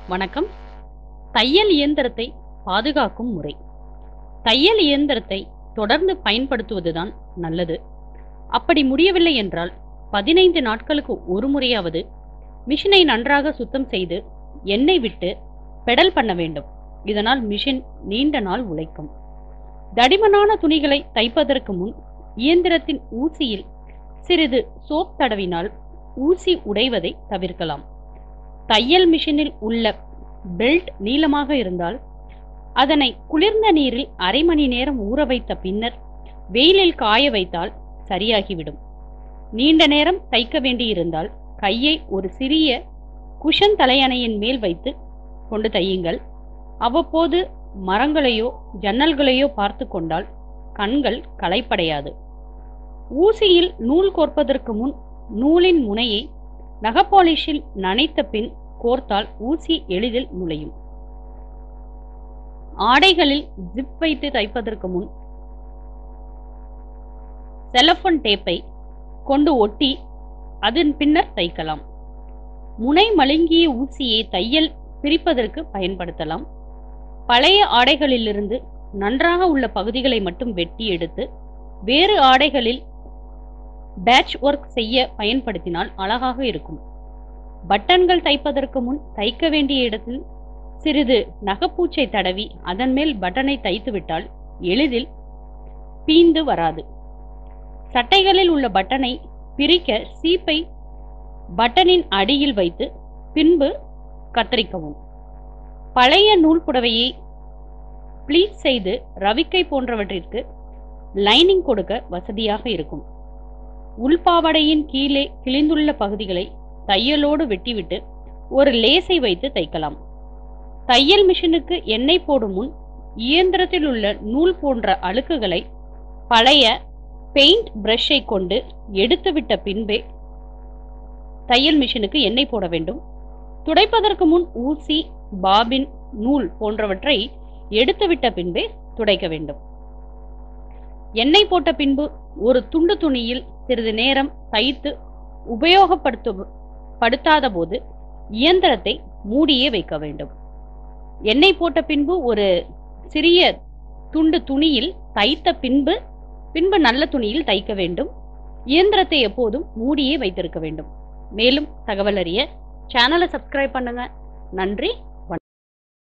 வணக்கம் தையல் இயந்திரத்தை பாதுகாக்கும் முறை தையல் இயந்திரத்தை தொடர்ந்து பயன்படுத்துவதுதான் நல்லது அப்படி முடியவில்லை என்றால் பதினைந்து நாட்களுக்கு ஒரு முறையாவது மிஷினை நன்றாக சுத்தம் செய்து எண்ணெய் விட்டு பெடல் பண்ண வேண்டும் இதனால் மிஷின் நீண்ட நாள் உழைக்கும் தடிமனான துணிகளை தைப்பதற்கு முன் இயந்திரத்தின் ஊசியில் சிறிது சோப் தடவினால் ஊசி உடைவதை தவிர்க்கலாம் தையல் மிஷினில் உள்ள பெல்ட் நீளமாக இருந்தால் அதனை குளிர்ந்த நீரில் அரை மணி நேரம் ஊற வைத்த பின்னர் வெயிலில் காய வைத்தால் சரியாகிவிடும் நீண்ட நேரம் தைக்க வேண்டியிருந்தால் கையை ஒரு சிறிய குஷன் தலையணையின் மேல் வைத்து கொண்டு தையுங்கள் அவ்வப்போது மரங்களையோ ஜன்னல்களையோ பார்த்து கொண்டால் கண்கள் களைப்படையாது ஊசியில் நூல் கோர்ப்பதற்கு முன் நூலின் முனையை நகப்பாலிஷில் நனைத்த பின் கோர்த்தால் ஊசி எளிதில் நுழையும் ஆடைகளில் ஜிப் வைத்து தைப்பதற்கு முன் செலஃபோன் டேப்பை கொண்டு ஒட்டி அதன் பின்னர் தைக்கலாம் முனை மழுங்கிய ஊசியை தையல் பிரிப்பதற்கு பயன்படுத்தலாம் பழைய ஆடைகளிலிருந்து நன்றாக உள்ள பகுதிகளை மட்டும் வெட்டி எடுத்து வேறு ஆடைகளில் பேட்ச் ஒர்க் செய்ய பயன்படுத்தினால் அழகாக இருக்கும் பட்டன்கள் தைப்பதற்கு முன் தைக்க வேண்டிய இடத்தில் சிறிது நகப்பூச்சை தடவி அதன் மேல் பட்டனை தைத்துவிட்டால் எளிதில் பீந்து வராது சட்டைகளில் உள்ள பட்டனை பிரிக்க சீப்பை பட்டனின் அடியில் வைத்து பின்பு கத்தரிக்கவும் பழைய நூல் புடவையை ப்ளீட் செய்து ரவிக்கை போன்றவற்றிற்கு லைனிங் கொடுக்க வசதியாக இருக்கும் உள்பாவடையின் கீழே கிழிந்துள்ள பகுதிகளை தையலோடு வெட்டிவிட்டு ஒரு லேசை வைத்து தைக்கலாம் தையல் மிஷினுக்கு எண்ணெய் போடும் முன் இயந்திரத்தில் உள்ள நூல் போன்ற அழுக்குகளை பழைய பெயிண்ட் பிரஷை கொண்டு எடுத்துவிட்ட பின்பே தையல் மிஷினுக்கு எண்ணெய் போட வேண்டும் துடைப்பதற்கு முன் ஊசி பாபின் நூல் போன்றவற்றை எடுத்துவிட்ட பின்பே துடைக்க வேண்டும் எண்ணெய் போட்ட பின்பு ஒரு துண்டு துணியில் சிறிது நேரம் தைத்து உபயோகப்படுத்த படுத்தாத போது இயந்திரத்தை மூடியே வைக்க வேண்டும் எண்ணெய் போட்ட பின்பு ஒரு சிறிய துண்டு துணியில் தைத்த பின்பு பின்பு நல்ல துணியில் தைக்க வேண்டும் இயந்திரத்தை எப்போதும் மூடியே வைத்திருக்க வேண்டும் மேலும் தகவல் அறிய சேனலை சப்ஸ்கிரைப் பண்ணுங்க நன்றி